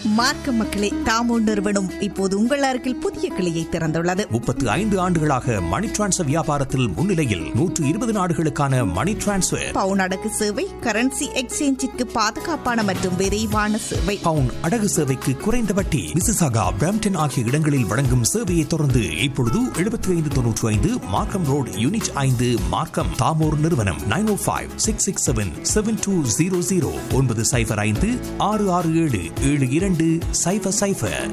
மார்க்க மக்களே தாமோ நிறுவனம் இப்போது உங்கள் அருகில் புதிய கிளையை திறந்துள்ளது முப்பத்து ஐந்து ஆண்டுகளாக மணி டிரான்ஸ்ஃபர் வியாபாரத்தில் முன்னிலையில் நூற்று இருபது நாடுகளுக்கான மணி டிரான்ஸ்ஃபர் பவுன் அடகு சேவை கரன்சி எக்ஸ்சேஞ்சிற்கு பாதுகாப்பான மற்றும் விரைவான சேவை பவுன் அடகு சேவைக்கு குறைந்த வட்டி மிசிசாகா பிரம்டன் ஆகிய இடங்களில் வழங்கும் சேவையை தொடர்ந்து இப்பொழுது எழுபத்தி ஐந்து தொன்னூற்றி ஐந்து மார்க்கம் ரோடு யூனிட் ஐந்து மார்க்கம் தாமோர் நிறுவனம் nine O five six six seven seven two zero zero ஒன்பது சைஃபர் ஐந்து ஆறு ஆறு ஏழு ஏழு இரண்டு சைஃபர் சைஃபர்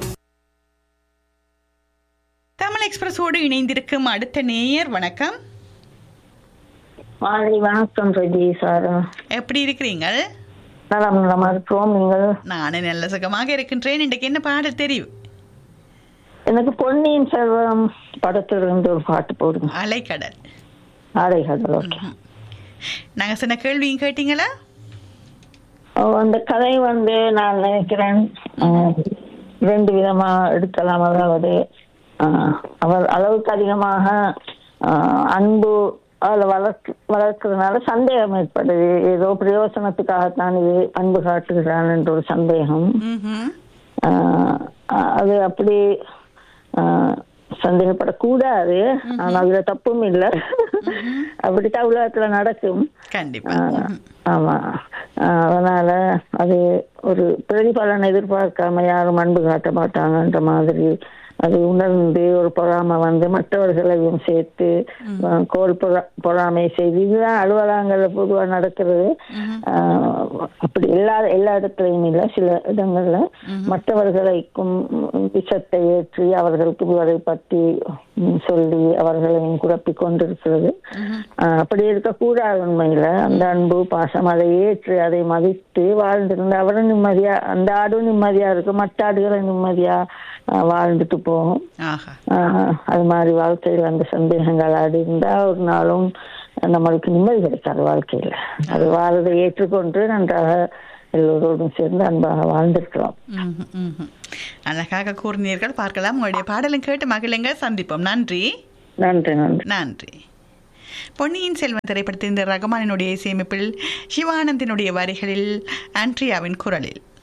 தமிழ் எக்ஸ்பிரஸோடு இணைந்திருக்கும் அடுத்த நேயர் வணக்கம் மாலை வணக்கம் பிரதி சார் எப்படி இருக்கிறீங்க நலம் நலமா இருக்கிறோம் நீங்கள் நானும் நல்ல சுகமாக இருக்கின்றேன் இன்றைக்கு என்ன பாடல் தெரியும் எனக்கு பொன்னியின் செல்வம் படத்திலிருந்து ஒரு பாட்டு போடுங்க அலைக்கடல் ஆடைகள் ஓகே நாங்க சொன்ன கேள்வியும் கேட்டீங்களா அந்த கதை வந்து நான் நினைக்கிறேன் அஹ், ரெண்டு விதமா எடுக்கலாம் அதாவது அஹ், அவர் அளவுக்கு அதிகமாக அஹ், அன்பு அதில் வளர்க்கு வளர்க்கறதுனால சந்தேகம் ஏற்படுது ஏதோ பிரயோசனத்துக்காகத்தான் இது அன்பு காட்டுகிறான் என்ற ஒரு சந்தேகம் ம்ஹும். ஆஹ் அது அப்படி ஆஹ் சந்தேகப்படக்கூடாது ஆனா அதுல தப்பும் இல்லை அப்படித்தான் உலகத்துல நடக்கும் கண்டிப்பா ஆஹ் ஆமா ஆஹ் அதனால அது ஒரு பிரதிபலன் எதிர்பார்க்காம யாரும் அன்பு காட்ட மாட்டாங்கன்ற மாதிரி அது உணர்ந்து ஒரு பொறாமை வந்து மற்றவர்களையும் சேர்த்து ஆஹ் கோல் பொறா- பொறாமை செய்து இதுதான் அலுவலகங்கள்ல பொதுவா நடக்கிறது ஆஹ் அப்படி எல்லா எல்லா இடத்துலயும் இல்லை சில இடங்கள்ல மற்றவர்களுக்கும் விஷத்தை ஏற்றி அவர்களுக்கு இவரை பற்றி ம், சொல்லி அவர்களையும் குழப்பிக் கொண்டிருக்கிறது ஆஹ் அப்படி இருக்கக்கூடாது உண்மையில அந்த அன்பு பாசம் அதை ஏற்று அதை மதித்து வாழ்ந்திருந்த அவரும் நிம்மதியா அந்த ஆடும் நிம்மதியா இருக்கும் மற்ற ஆடுகளும் நிம்மதியா ஆஹ் வாழ்ந்துட்டு போகும் ஆஹா ஆஹ் அது மாதிரி வாழ்க்கையில் அந்த சந்தேகங்கள் ஆடி இருந்தா ஒரு நாளும் நம்மளுக்கு நிம்மதி கிடைக்காது வாழ்க்கையில அது வாழ்வதை ஏற்றுக்கொண்டு நன்றாக எல்லோரோடும் சேர்ந்து அன்பாக வாழ்ந்திருக்கலாம் ம்ஹும், ம்ஹும். அழகாக கூறினீர்கள் பார்க்கலாம் உங்களுடைய பாடலும் கேட்டு மகிழுங்க சந்திப்போம் நன்றி நன்றி நன்றி நன்றி பொன்னியின் செல்வன் திரைப்படத்தின் இந்த ரகமானினுடைய இசையமைப்பில் சிவானந்தினுடைய வரிகளில் ஆண்ட்ரியாவின் குரலில்